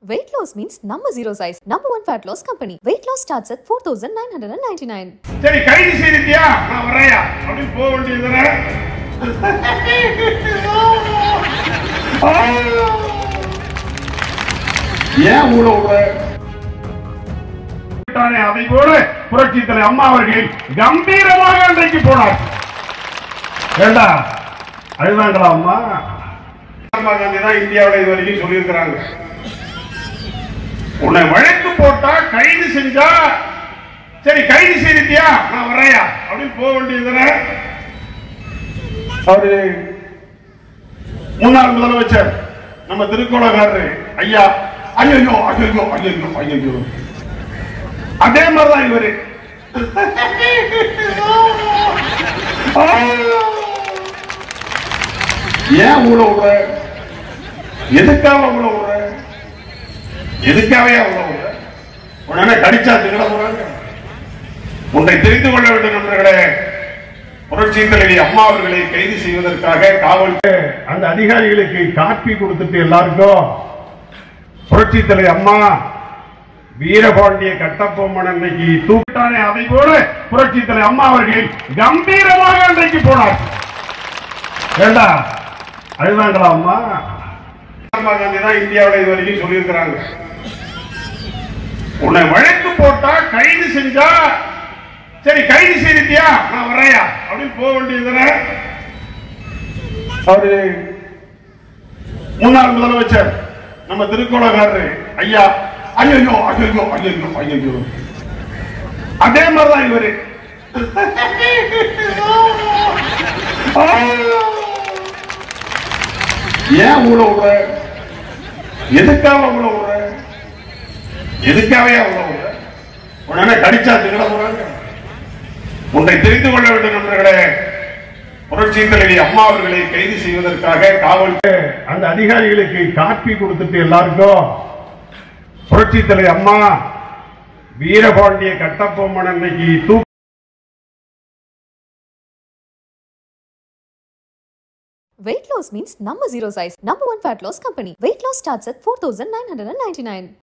Weight loss means number zero size. Number one fat loss company. Weight loss starts at 4,999. சரி கைது செய்திட்டியா நான் வரையா அப்படின்னு போக வேண்டியதுதானே ஏன் ஊழ விடுற விட்டானே, அதை போல புரட்சி தலைவர் அம்மா அவர்கள் கம்பீரமாக அன்றைக்கு போனார் ஏண்டா அழுதாங்களா அம்மா மகாத்மா காந்தி தான் இந்தியாவுல இது வரைக்கும் சொல்லியிருக்கிறாங்க உன்னை வழக்கு போட்டா கைது செஞ்சா சரி கைது செய்திட்டியா நான் வரையா அப்படின்னு போக வேண்டியதுதானே அவரு முன்னாள் முதலமைச்சர் நம்ம திருக்கோளக்காரரு ஐயா ஐயோ ஐயோ ஐயோ ஐயோ அதே மாதிரிதான் இவரு ஏன் ஊழ விடுற எதுக்காக ஊழ விடுற எதுக்காகவே ஊழ விடுற உடனே கடிச்சா திகழ போறாங்க உன்னை தெரிந்து கொள்ள வேண்டும் நண்பர்களே புரட்சி தலைவி அம்மா அவர்களை கைது செய்வதற்காக காவல் அந்த அதிகாரிகளுக்கு காப்பி கொடுத்துட்டு எல்லாருக்கும் புரட்சி தலைவி அம்மா வீரபாண்டிய கட்டபொம்மன் அன்னைக்கு தூக்கிட்டானே அதை போல புரட்சி தலைவி அம்மா அவர்கள் கம்பீரமாக அன்றைக்கு போனார் ஏண்டா அழுதாங்களா அம்மா மகாத்மா காந்தி தான் இந்தியாவுல இது வரைக்கும் சொல்லியிருக்கிறாங்க உன்னை வழக்கு போட்டா கைது செஞ்சா சரி கைது செய்திட்டியா நான் வரையா அப்படின்னு போக வேண்டியதுதானே அவரு முன்னாள் முதலமைச்சர் நம்ம திருக்கோளக்காரரு ஐயா ஐயோ ஐயோ ஐயோ ஐயோ அதே மாதிரிதான் இவரு ஏன் ஊழ விடுற எதுக்காக ஊழ விடுற எதுக்காகவே ஊழ விடுற உடனே கடிச்சா திகழ போறாங்க உன்னை தெரிந்து கொள்ள வேண்டும் நண்பர்களே புரட்சி தலைவி அம்மா அவர்களை கைது செய்வதற்காக காவல் அந்த அதிகாரிகளுக்கு காப்பி கொடுத்துட்டு எல்லாருக்கும் புரட்சி தலைவி அம்மா வீரபாண்டிய கட்டபொம்மன் அன்னைக்கு தூக்கி Weight loss means number zero size. Number one fat loss company. Weight loss starts at 4,999.